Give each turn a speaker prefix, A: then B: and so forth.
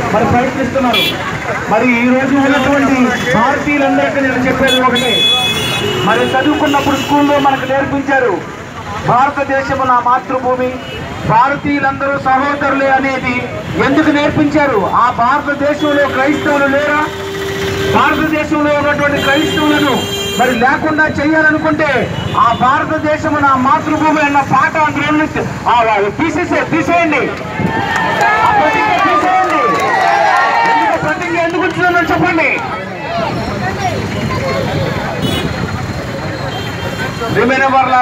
A: మరి ప్రయత్నిస్తున్నారు మరి ఈ రోజు ఉన్నటువంటి భారతీయులందరికీ నేను చెప్పేది ఒకటే మరి చదువుకున్నప్పుడు స్కూల్లో మనకు నేర్పించారు భారతదేశము నా మాతృభూమి భారతీయులందరూ సహోదరులే అనేది ఎందుకు నేర్పించారు ఆ భారతదేశంలో క్రైస్తవులు లేరా భారతదేశంలో ఉన్నటువంటి క్రైస్తవులను మరి లేకుండా చేయాలనుకుంటే ఆ భారతదేశము నా మాతృభూమి అన్న పాట అందులో నుంచి ఆ వాళ్ళు తీసేసే తీసేయండి ఆ ప్రతిజ్ఞ తీసేయండి ఎందుకు ప్రతిజ్ఞ ఎందుకు ఉంచుతుందో చెప్పండి రిమైన్